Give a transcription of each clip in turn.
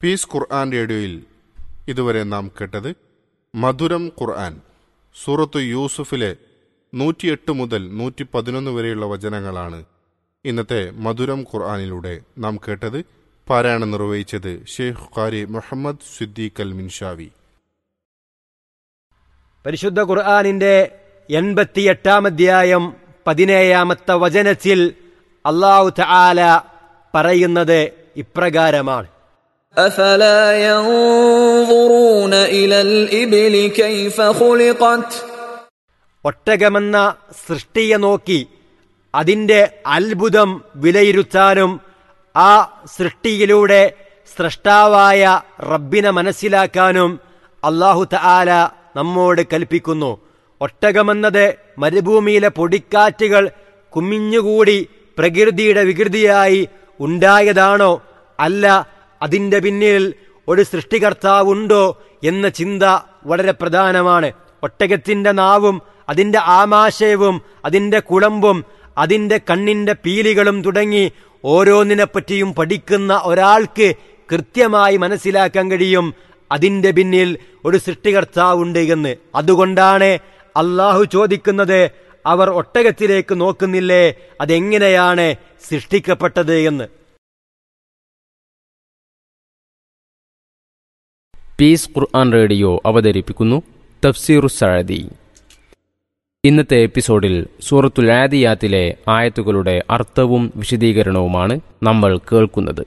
piece ഖുർആൻ റേഡിയോയിൽ ഇതുവരെ നാം കേട്ടത് മധുരം ഖുർആൻ സൂറത്ത് യൂസുഫിലെ നൂറ്റിയെട്ട് മുതൽ നൂറ്റി പതിനൊന്ന് വരെയുള്ള വചനങ്ങളാണ് ഇന്നത്തെ മധുരം ഖുർആനിലൂടെ നാം കേട്ടത് പാരായണം നിർവഹിച്ചത് ഷെയ്ഖ് ഖാരി മുഹമ്മദ് സിദ്ദീഖ് അൽ മിൻഷാവി പരിശുദ്ധ ഖുർആാനിന്റെ എൺപത്തിയെട്ടാം അധ്യായം പതിനേഴാമത്തെ വചനത്തിൽ അള്ളാഹു തആല പറയുന്നത് ഇപ്രകാരമാണ് أفلا ينظرون إلى الإبل كيف خلقت ഒട്ടകമെന്ന സൃഷ്ടിയെ നോക്കി അതിന്റെ അത്ഭുതം വിലയിരുത്താനും ആ സൃഷ്ടിയിലൂടെ സ്രഷ്ടാവായ റബ്ബിനെ മനസ്സിലാക്കാനും അള്ളാഹു തആല നമ്മോട് കൽപ്പിക്കുന്നു ഒട്ടകമെന്നത് മരുഭൂമിയിലെ പൊടിക്കാറ്റുകൾ കുമിഞ്ഞുകൂടി പ്രകൃതിയുടെ വികൃതിയായി ഉണ്ടായതാണോ അല്ല അതിന്റെ പിന്നിൽ ഒരു സൃഷ്ടികർത്താവുണ്ടോ എന്ന ചിന്ത വളരെ പ്രധാനമാണ് ഒട്ടകത്തിന്റെ നാവും അതിന്റെ ആമാശയവും അതിന്റെ കുളമ്പും അതിന്റെ കണ്ണിന്റെ പീലികളും തുടങ്ങി ഓരോന്നിനെപ്പറ്റിയും പഠിക്കുന്ന ഒരാൾക്ക് കൃത്യമായി മനസ്സിലാക്കാൻ കഴിയും അതിന്റെ പിന്നിൽ ഒരു സൃഷ്ടികർത്താവുണ്ട് എന്ന് അതുകൊണ്ടാണ് അള്ളാഹു ചോദിക്കുന്നത് അവർ ഒട്ടകത്തിലേക്ക് നോക്കുന്നില്ലേ അതെങ്ങനെയാണ് സൃഷ്ടിക്കപ്പെട്ടത് എന്ന് പീസ് ഖുർആൻ റേഡിയോ അവതരിപ്പിക്കുന്നു തഫ്സീറു സഅദി ഇന്നത്തെ എപ്പിസോഡിൽ സൂറത്തുൽ ആദിയാത്തിലെ ആയത്തുകളുടെ അർത്ഥവും വിശദീകരണവുമാണ് നമ്മൾ കേൾക്കുന്നത്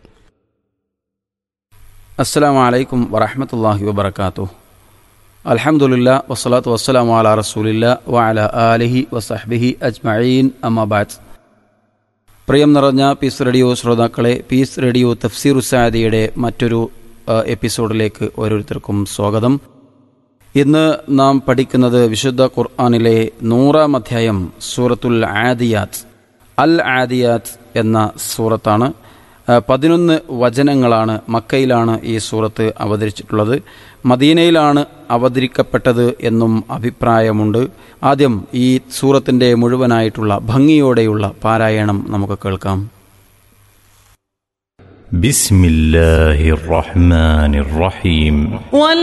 അസ്സലാമു അലൈക്കും വറഹമത്തല്ലാഹി വബർക്കാത്തു അൽഹംദുലില്ല വസ്സലാത്തു വസ്സലാമു അല റസൂലില്ല വഅല ആലിഹി വസഹ്ബിഹി അജ്മഈൻ അമ്മബാദ് പ്രിയം നിറഞ്ഞ പീസ് റേഡിയോ ശ്രോതാക്കളെ പീസ് റേഡിയോ തഫ്സീർ ഉസാദിയുടെ മറ്റൊരു ആ, എപ്പിസോഡിലേക്ക് ഓരോരുത്തർക്കും സ്വാഗതം ഇന്ന് നാം പഠിക്കുന്നത് വിശുദ്ധ ഖുർആാനിലെ നൂറാം അധ്യായം സൂറത്തുൽ ആദിയാത്ത് അൽ ആദിയാത്ത് എന്ന സൂറത്താണ് ആ, പതിനൊന്ന് വചനങ്ങളാണ് മക്കയിലാണ് ഈ സൂറത്ത് അവതരിച്ചിട്ടുള്ളത് മദീനയിലാണ് അവതരിക്കപ്പെട്ടത് എന്നും അഭിപ്രായമുണ്ട് ആദ്യം ഈ സൂറത്തിൻ്റെ മുഴുവനായിട്ടുള്ള ഭംഗിയോടെയുള്ള പാരായണം നമുക്ക് കേൾക്കാം بسم الله الرحمن الرحيم وال